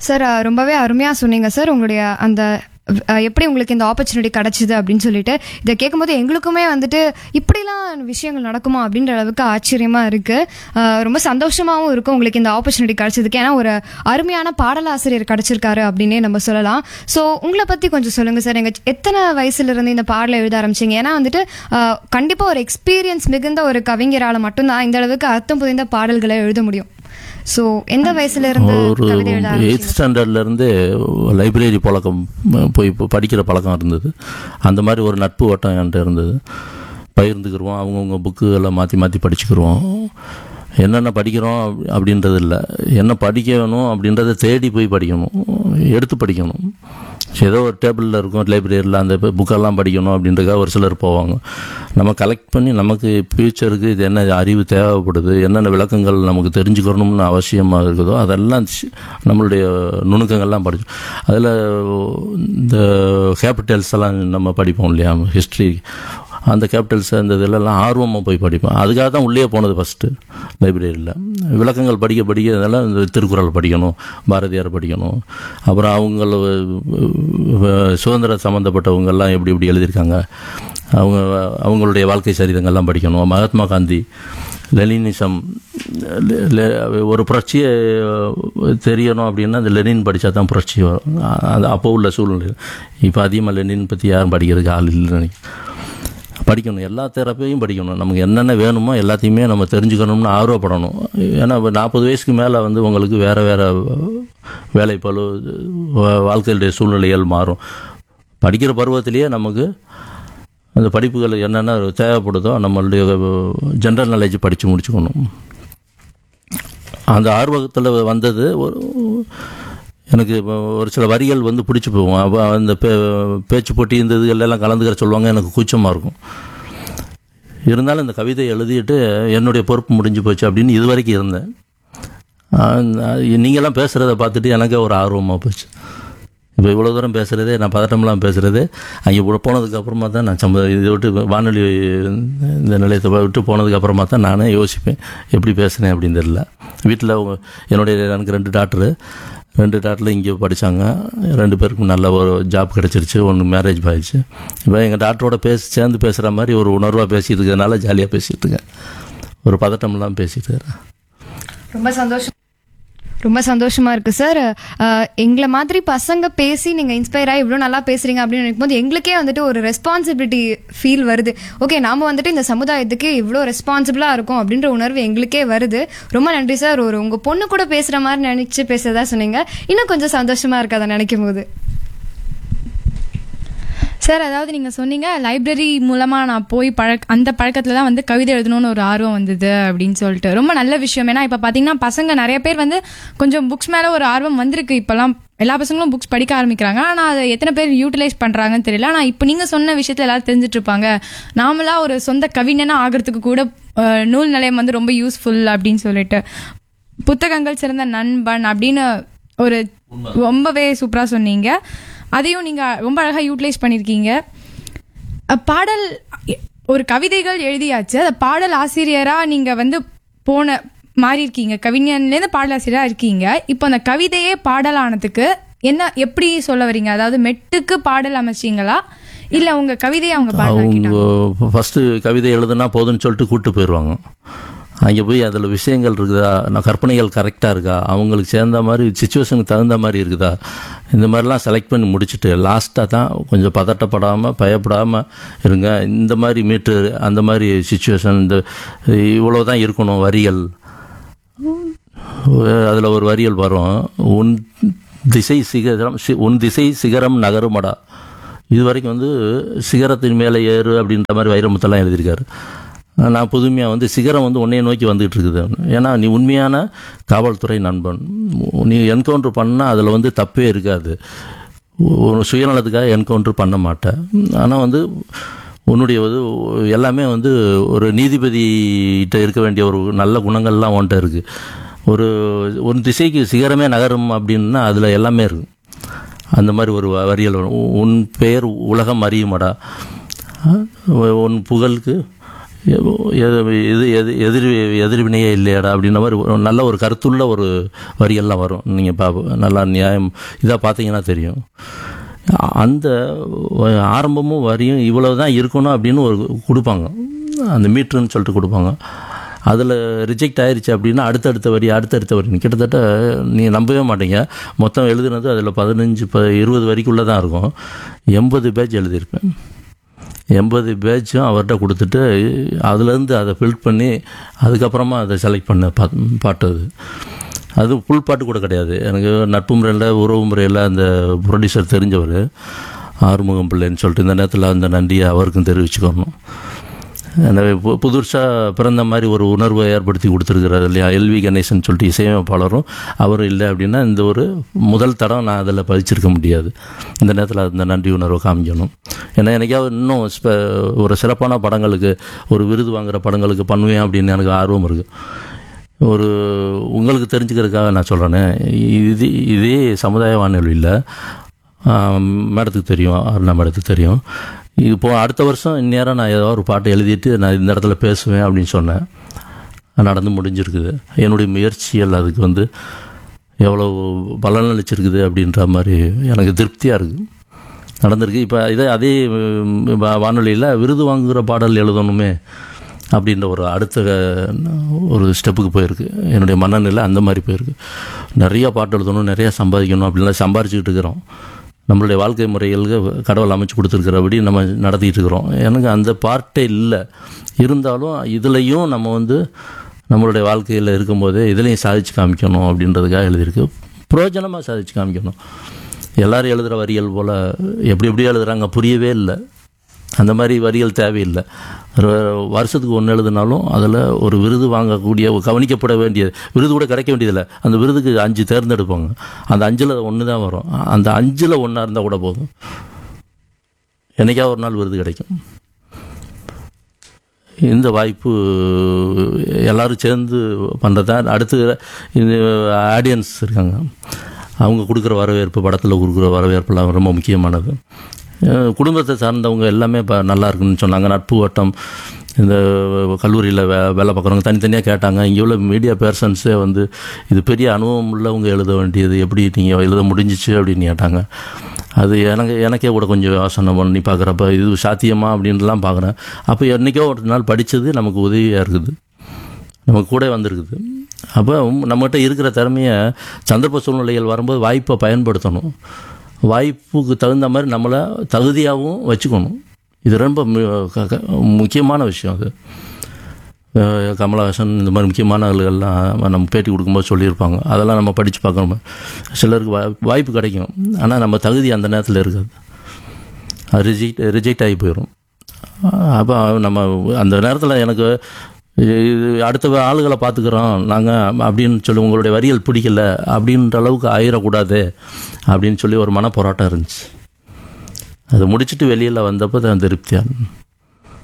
sir அஹ், ரொம்பவே அருமையாக சொன்னீங்க சார் உங்களுடைய அந்த அஹ், எப்படி உங்களுக்கு இந்த ஆப்பர்ச்சுனிட்டி கிடைச்சிது அப்படின்னு சொல்லிட்டு இதை கேட்கும்போது எங்களுக்குமே வந்துட்டு இப்படிலாம் விஷயங்கள் நடக்குமா அப்படின்ற அளவுக்கு ஆச்சரியமா இருக்கு அஹ், ரொம்ப சந்தோஷமாவும் இருக்கும் உங்களுக்கு இந்த ஆப்பர்ச்சுனிட்டி கிடைச்சதுக்கு ஏன்னா ஒரு அருமையான பாடலாசிரியர் கிடைச்சிருக்காரு அப்படின்னே நம்ம சொல்லலாம் ஸோ உங்களை பத்தி கொஞ்சம் சொல்லுங்க சார் எங்க எத்தனை வயசுல இருந்து இந்த பாடலை எழுத ஆரம்பிச்சீங்க ஏன்னா வந்துட்டு அஹ், கண்டிப்பா ஒரு எக்ஸ்பீரியன்ஸ் மிகுந்த ஒரு கவிஞரால மட்டும்தான் இந்த அளவுக்கு அர்த்தம் புரிந்த பாடல்களை எழுத முடியும் ஸோ எந்த வயசுல இருந்து ஒரு கவிதை எழுத எயித் ஆரம்பிச்சீங்க ஸ்டாண்டர்ட்லேருந்து லைப்ரரி பழக்கம் அஹ், போய் இப்போ படிக்கிற பழக்கம் இருந்தது அந்த மாதிரி ஒரு நட்பு வட்டம் என்கிட்ட இருந்தது பகிர்ந்துக்கிருவோம் அவங்கவுங்க புக்கு எல்லாம் மாற்றி மாற்றி படிச்சுக்கிருவோம் என்னென்ன படிக்கிறோம் அப்~ அப்படின்றது இல்லை என்ன படிக்கணும் அப்படின்றத தேடி போய் படிக்கணும் எடுத்து படிக்கணும் ஏதோ ஒரு டேபிளில் இருக்கும் லைப்ரரியில் அந்த புக்கெல்லாம் படிக்கணும் அப்படின்றதுக்காக ஒரு சிலர் போவாங்க நம்ம கலெக்ட் பண்ணி நமக்கு ஃபியூச்சருக்கு இது என்ன அறிவு தேவைப்படுது என்னென்ன விளக்கங்கள் நமக்கு தெரிஞ்சுக்கணும்னு அவசியமாக இருக்குதோ அதெல்லாம் சி- நம்மளுடைய நுணுக்கங்கள்லாம் படிச்சோம் அதில் இந்த கேபிட்டல்ஸ் எல்லாம் நம்ம படிப்போம் இல்லையா ஹிஸ்ட்ரி அந்த கேபிட்டல்ஸ் அந்த இதெல்லாம் ஆர்வமாக போய் படிப்பேன் அதுக்காக தான் உள்ளே போனது ஃபஸ்ட்டு லைப்ரரியில் விளக்கங்கள் படிக்க படிக்க இதெல்லாம் இந்த திருக்குறள் படிக்கணும் பாரதியார் படிக்கணும் அப்புறம் அவங்கள அஹ், சுதந்திர சம்மந்தப்பட்டவங்கெல்லாம் எப்படி எப்படி எழுதியிருக்காங்க அவங்க அவங்களுடைய வாழ்க்கை சரிதங்கள்லாம் படிக்கணும் மகாத்மா காந்தி லெனினிசம் லெ- லெ- ஒரு புரட்சியை தெரியணும் அப்படின்னா அந்த லெனின் படித்தா தான் புரட்சி வரும் அது அப்போ உள்ள சூழ்நிலை இப்போ அதிகமாக லெனின் பற்றி யாரும் படிக்கிறதுக்கு ஆள் இல்லைன்னு நினைக்கிறேன் படிக்கணும் எல்லா தெரப்பையும் படிக்கணும் நமக்கு என்னென்ன வேணுமோ எல்லாத்தையுமே நம்ம தெரிஞ்சுக்கணும்னு ஆர்வப்படணும் ஏன்னா இப்போ நாற்பது வயசுக்கு மேலே வந்து உங்களுக்கு வேறு வேறு வேலை பளு வா- வாழ்க்கையுடைய சூழ்நிலைகள் மாறும் படிக்கிற பருவத்திலேயே நமக்கு அந்த படிப்புகள் என்னென்ன தேவைப்படுதோ நம்மளுடைய ஜென்ரல் நாலேஜ் படித்து முடிச்சுக்கணும் அந்த ஆர்வத்தில் வந்தது ஒரு எனக்கு இப்போ ஒரு சில வரிகள் வந்து பிடிச்சி போகும் அப்போ அந்த பே பேச்சு போட்டி இந்த இதுகளெல்லாம் கலந்துக்கிற சொல்லுவாங்க எனக்கு கூச்சமாக இருக்கும் இருந்தாலும் இந்த கவிதை எழுதிட்டு என்னுடைய பொறுப்பு முடிஞ்சு போச்சு அப்படின்னு இது வரைக்கும் இருந்தேன் நீங்கள்லாம் பேசுகிறத பார்த்துட்டு எனக்கே ஒரு ஆர்வமாக போச்சு இப்போ இவ்வளோ தூரம் பேசுகிறதே நான் பதட்டம்லாம் பேசுகிறது அங்கே உள்ள போனதுக்கு அப்புறமா தான் நான் சம்ப இதை விட்டு வானொலி இந்த நிலையத்தை விட்டு போனதுக்கு அப்புறமா தான் நானே யோசிப்பேன் எப்படி பேசுகிறேன் அப்படின்னு தெரியல வீட்டில் என்னுடைய எனக்கு ரெண்டு டாக்டரு ரெண்டு டாக்டரில் இங்கே படித்தாங்க ரெண்டு பேருக்கும் நல்ல ஒரு ஜாப் கிடச்சிருச்சு ஒன்று மேரேஜ் ஆயிடுச்சு இப்போ எங்கள் டாக்டரோட பேசி சேர்ந்து பேசுகிற மாதிரி ஒரு உணர்வாக பேசிட்டு இருக்கிறதுனால ஜாலியாக பேசிகிட்டு இருக்கேன் ஒரு பதட்டம்லாம் பேசிட்டு இருக்கிறேன் ரொம்ப சந்தோஷம் ரொம்ப சந்தோஷமா இருக்கு சார் அஹ், எங்களை மாதிரி பசங்க பேசி நீங்க இன்ஸ்பயர் ஆகி இவ்வளவு நல்லா பேசுறீங்க அப்படின்னு நினைக்கும் போது எங்களுக்கே வந்துட்டு ஒரு ரெஸ்பான்சிபிலிட்டி ஃபீல் வருது ஓகே நாம வந்துட்டு இந்த சமுதாயத்துக்கு இவ்வளோ ரெஸ்பான்சிபிளா இருக்கும் அப்படின்ற உணர்வு எங்களுக்கே வருது ரொம்ப நன்றி சார் ஒரு உங்க பொண்ணு கூட பேசுற மாதிரி நினைச்சு பேசுறதா சொன்னீங்க இன்னும் கொஞ்சம் சந்தோஷமா இருக்கு அதை நினைக்கும் போது சார் அதாவது நீங்கள் சொன்னீங்க லைப்ரரி மூலமாக நான் போய் பழக் அந்த பழக்கத்தில் தான் வந்து கவிதை எழுதணும்னு ஒரு ஆர்வம் வந்தது அப்படின்னு சொல்லிட்டு ரொம்ப நல்ல விஷயம் ஏன்னா இப்போ பார்த்தீங்கன்னா பசங்க நிறைய பேர் வந்து கொஞ்சம் புக்ஸ் மேலே ஒரு ஆர்வம் வந்திருக்கு இப்போல்லாம் எல்லா பசங்களும் புக்ஸ் படிக்க ஆரம்பிக்கிறாங்க ஆனால் அதை எத்தனை பேர் யூட்டிலைஸ் பண்ணுறாங்கன்னு தெரியல ஆனால் இப்போ நீங்கள் சொன்ன விஷயத்தில் எல்லாரும் தெரிஞ்சுட்டு இருப்பாங்க நாமளா ஒரு சொந்த கவிஞனா ஆகிறதுக்கு கூட அஹ், நூல் நிலையம் வந்து ரொம்ப யூஸ்ஃபுல் அப்படின்னு சொல்லிட்டு புத்தகங்கள் சிறந்த நண்பன் அப்படின்னு ஒரு ரொம்பவே சூப்பராக சொன்னீங்க அதையும் நீங்கள் ரொம்ப அழகாக யூட்டிலைஸ் பண்ணியிருக்கீங்க அஹ், பாடல் ஒரு கவிதைகள் எழுதியாச்சு அந்த பாடல் ஆசிரியராக நீங்கள் வந்து போன மாறி இருக்கீங்க கவிஞன்லேருந்து பாடல் ஆசிரியராக இருக்கீங்க இப்போ அந்த கவிதையே பாடலானதுக்கு என்ன எப்படி சொல்ல வரீங்க அதாவது மெட்டுக்கு பாடல் அமைச்சிங்களா இல்லை உங்கள் கவிதையை அவங்க பாடலாக்கிட்டாங்க அவங்க ஃபஸ்ட்டு கவிதை எழுதுனா போதும்னு சொல்லிட்டு கூப்பிட்டு போயிடுவாங்க அங்கே போய் அதில் விஷயங்கள் இருக்குதா நான் கற்பனைகள் கரெக்டாக இருக்கா அவங்களுக்கு சேர்ந்த மாதிரி சுச்சுவேஷனுக்கு தகுந்த மாதிரி இருக்குதா இந்த மாதிரிலாம் செலக்ட் பண்ணி முடிச்சுட்டு லாஸ்ட்டாக தான் கொஞ்சம் பதட்டப்படாமல் பயப்படாமல் இருங்க இந்த மாதிரி மீட்ரு அந்த மாதிரி சுச்சுவேஷன் இந்த இவ்வளோ தான் இருக்கணும் வரிகள் அதில் ஒரு வரிகள் வரும் உன் திசை சிகரம் சி- உன் திசை சிகரம் நகருமடா இது வரைக்கும் வந்து சிகரத்தின் மேலே ஏறு அப்படின்ற மாதிரி வைரமுத்தெல்லாம் எழுதியிருக்காரு நான் புதுமையாக வந்து சிகரம் வந்து உன்னைய நோக்கி வந்துகிட்டு இருக்குது ஏன்னா நீ உண்மையான காவல்துறை நண்பன் நீ என்கவுண்டர் பண்ணால் அதில் வந்து தப்பே இருக்காது ஒரு சுயநலத்துக்காக என்கவுண்டர் பண்ண மாட்டேன் ஆனால் வந்து உன்னுடைய இது எல்லாமே வந்து ஒரு நீதிபதிகிட்ட இருக்க வேண்டிய ஒரு நல்ல குணங்கள்லாம் உன்கிட்ட இருக்குது ஒரு ஒரு திசைக்கு சிகரமே நகரும் அப்படின்னா அதில் எல்லாமே இருக்கு அந்த மாதிரி ஒரு வ- வரிகள் வரும் உன் பெயர் உலகம் அறியுமடா உன் புகழுக்கு எது இது எது எதிர் எதிர்வினையே இல்லையாடா அப்படின்ற மாதிரி ஒரு நல்ல ஒரு கருத்துள்ள ஒரு வரியெல்லாம் வரும் நீங்கள் பா நல்லா நியாயம் இதாக பார்த்தீங்கன்னா தெரியும் அந்த ஆரம்பமும் வரியும் இவ்வளவு தான் இருக்கணும் அப்படின்னு ஒரு கொடுப்பாங்க அந்த மீட்டர்னு சொல்லிட்டு கொடுப்பாங்க அதில் ரிஜெக்ட் ஆயிருச்சு அப்படின்னா அடுத்தடுத்த வரி அடுத்தடுத்த வரி கிட்டத்தட்ட நீங்கள் நம்பவே மாட்டீங்க மொத்தம் எழுதுனது அதில் பதினஞ்சு ப இருபது வரிக்குள்ளே தான் இருக்கும் எண்பது பேஜ் எழுதியிருப்பேன் எண்பது பேட்சும் அவர்கிட்ட கொடுத்துட்டு அதுலேருந்து அதை ஃபில் பண்ணி அதுக்கப்புறமா அதை செலக்ட் பண்ண பா பாட்டு அது அது ஃபுல் பாட்டு கூட கிடையாது எனக்கு நட்பு முறையில் உறவு முறையில் அந்த ப்ரொடியூசர் தெரிஞ்சவர் ஆறுமுகம் பிள்ளைன்னு சொல்லிட்டு இந்த நேரத்தில் அந்த நன்றியை அவருக்கும் தெரிவிச்சுக்கணும் எனவே பு புதுசாக பிறந்த மாதிரி ஒரு உணர்வை ஏற்படுத்தி கொடுத்துருக்கிறார் இல்லையா எல்வி கணேசன் சொல்லிட்டு இசையமைப்பாளரும் அவர் இல்லை அப்படின்னா இந்த ஒரு முதல் தடம் நான் அதில் பதிச்சிருக்க முடியாது இந்த நேரத்தில் அந்த நன்றி உணர்வை காமிக்கணும் ஏன்னா எனக்காவது இன்னும் ஸ்பெ ஒரு சிறப்பான படங்களுக்கு ஒரு விருது வாங்குகிற படங்களுக்கு பண்ணுவேன் அப்படின்னு எனக்கு ஆர்வம் இருக்குது ஒரு உங்களுக்கு தெரிஞ்சுக்கிறதுக்காக நான் சொல்கிறேனே இது இதே சமுதாய வானொலியில் மேடத்துக்கு தெரியும் அருணா மேடத்துக்கு தெரியும் இப்போ அடுத்த வருஷம் இந்நேரம் நான் ஏதோ ஒரு பாட்டை எழுதிட்டு நான் இந்த இடத்துல பேசுவேன் அப்படின்னு சொன்னேன் நடந்து முடிஞ்சிருக்குது என்னுடைய முயற்சிகள் அதுக்கு வந்து எவ்வளோ பலன் அளிச்சிருக்குது அப்படின்ற மாதிரி எனக்கு திருப்தியாக இருக்குது நடந்திருக்கு இப்போ இதே அதே வானொலியில் விருது வாங்குகிற பாடல் எழுதணுமே அப்படின்ற ஒரு அடுத்த ஒரு ஸ்டெப்புக்கு போயிருக்கு என்னுடைய மனநிலை அந்த மாதிரி போயிருக்கு நிறைய பாட்டு எழுதணும் நிறையா சம்பாதிக்கணும் அப்படின்லாம் சம்பாரிச்சுக்கிட்டு இருக்கிறோம் நம்மளுடைய வாழ்க்கை முறைகளுக்கு கடவுள் அமைச்சு கொடுத்துருக்கிறபடி நம்ம நடத்திக்கிட்டு இருக்கிறோம் எனக்கு அந்த பார்ட்டே இல்லை இருந்தாலும் இதுலேயும் நம்ம வந்து நம்மளுடைய வாழ்க்கையில் இருக்கும்போதே இதுலேயும் சாதிச்சு காமிக்கணும் அப்படின்றதுக்காக எழுதியிருக்கு பிரயோஜனமாக சாதிச்சு காமிக்கணும் எல்லாரும் எழுதுகிற வரிகள் போல் எப்படி எப்படி எழுதுகிறாங்க புரியவே இல்லை அந்த மாதிரி வரிகள் தேவையில்லை வருஷத்துக்கு ஒன்று எழுதுனாலும் அதில் ஒரு விருது வாங்கக்கூடிய கவனிக்கப்பட வேண்டிய விருது கூட கிடைக்க வேண்டியதில்லை அந்த விருதுக்கு அஞ்சு தேர்ந்தெடுப்பாங்க அந்த அஞ்சில் ஒன்று தான் வரும் அந்த அஞ்சில் ஒன்றா இருந்தால் கூட போதும் என்றைக்கா ஒரு நாள் விருது கிடைக்கும் இந்த வாய்ப்பு எல்லோரும் சேர்ந்து பண்ணுறது தான் அடுத்து இந்த ஆடியன்ஸ் இருக்காங்க அவங்க கொடுக்குற வரவேற்பு படத்தில் கொடுக்குற வரவேற்பெல்லாம் ரொம்ப முக்கியமானது குடும்பத்தை சார்ந்தவங்க எல்லாமே இப்போ நல்லா இருக்குன்னு சொன்னாங்க நட்பு வட்டம் இந்த கல்லூரியில் வே வேலை பார்க்குறவங்க தனித்தனியாக கேட்டாங்க இங்கே உள்ள மீடியா பர்சன்ஸே வந்து இது பெரிய அனுபவம் உள்ளவங்க எழுத வேண்டியது எப்படி நீங்கள் எழுத முடிஞ்சிச்சு அப்படின்னு கேட்டாங்க அது எனக்கு எனக்கே கூட கொஞ்சம் யோசனை பண்ணி பார்க்குறப்ப இது சாத்தியமா அப்படின்லாம் பார்க்குறேன் அப்போ என்றைக்கோ ஒரு நாள் படித்தது நமக்கு உதவியாக இருக்குது நமக்கு கூட வந்திருக்குது அப்போ நம்மகிட்ட இருக்கிற திறமையை சந்தர்ப்ப சூழ்நிலைகள் வரும்போது வாய்ப்பை பயன்படுத்தணும் வாய்ப்புக்கு தகுந்த மாதிரி நம்மளை தகுதியாகவும் வச்சுக்கணும் இது ரொம்ப முக்கியமான விஷயம் அது கமலஹாசன் இந்த மாதிரி முக்கியமான ஆளுகள்லாம் நம்ம பேட்டி கொடுக்கும்போது சொல்லியிருப்பாங்க அதெல்லாம் நம்ம படித்து பார்க்கணும் சிலருக்கு வாய்ப்பு கிடைக்கும் ஆனால் நம்ம தகுதி அந்த நேரத்தில் இருக்காது அது ரிஜெக்ட் ரிஜெக்ட் ஆகி போயிடும் அப்போ நம்ம அந்த நேரத்தில் எனக்கு இது அடுத்த ஆளுகளை பார்த்துக்குறோம் நாங்கள் அப்படின்னு சொல்லி உங்களுடைய வரியல் பிடிக்கல அப்படின்ற அளவுக்கு ஆயிடக்கூடாது அப்படின்னு சொல்லி ஒரு மன போராட்டம் இருந்துச்சு அதை முடிச்சுட்டு வெளியில் வந்தப்போ தான் திருப்தியாக